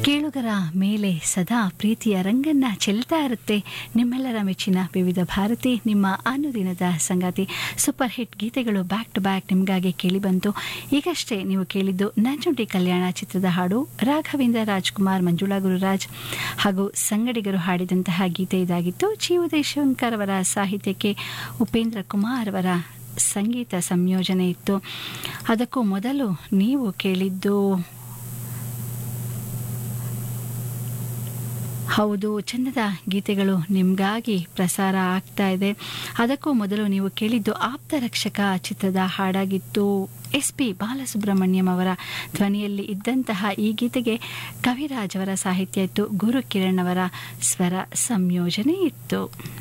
ಕೇಳುಗರ ಮೇಲೆ ಸದಾ ಪ್ರೀತಿಯ ರಂಗನ್ನ ಚೆಲ್ತಾ ಇರುತ್ತೆ ನಿಮ್ಮೆಲ್ಲರ ಮೆಚ್ಚಿನ ವಿವಿಧ ಭಾರತಿ ನಿಮ್ಮ ಅನುದಿನದ ಸಂಗಾತಿ ಸೂಪರ್ ಹಿಟ್ ಗೀತೆಗಳು ಬ್ಯಾಕ್ ಟು ಬ್ಯಾಕ್ ನಿಮಗಾಗಿ ಕೇಳಿಬಂತು ಈಗಷ್ಟೇ ನೀವು ಕೇಳಿದ್ದು ನಂಜುಂಡಿ ಕಲ್ಯಾಣ ಚಿತ್ರದ ಹಾಡು ರಾಘವೇಂದ್ರ ರಾಜ್ಕುಮಾರ್ ಮಂಜುಳಾ ಗುರುರಾಜ್ ಹಾಗೂ ಸಂಗಡಿಗರು ಹಾಡಿದಂತಹ ಗೀತೆ ಇದಾಗಿತ್ತು ಜಿ ಉದಯಶಂಕರ್ ಅವರ ಸಾಹಿತ್ಯಕ್ಕೆ ಉಪೇಂದ್ರ ಕುಮಾರ್ ಅವರ ಸಂಗೀತ ಸಂಯೋಜನೆ ಇತ್ತು ಅದಕ್ಕೂ ಮೊದಲು ನೀವು ಕೇಳಿದ್ದು ಹೌದು ಚಂದದ ಗೀತೆಗಳು ನಿಮಗಾಗಿ ಪ್ರಸಾರ ಆಗ್ತಾ ಇದೆ ಅದಕ್ಕೂ ಮೊದಲು ನೀವು ಕೇಳಿದ್ದು ಆಪ್ತ ರಕ್ಷಕ ಚಿತ್ರದ ಹಾಡಾಗಿತ್ತು ಎಸ್ ಪಿ ಬಾಲಸುಬ್ರಹ್ಮಣ್ಯಂ ಅವರ ಧ್ವನಿಯಲ್ಲಿ ಇದ್ದಂತಹ ಈ ಗೀತೆಗೆ ಕವಿರಾಜ್ ಅವರ ಸಾಹಿತ್ಯ ಇತ್ತು ಗುರು ಕಿರಣ್ ಅವರ ಸ್ವರ ಸಂಯೋಜನೆ ಇತ್ತು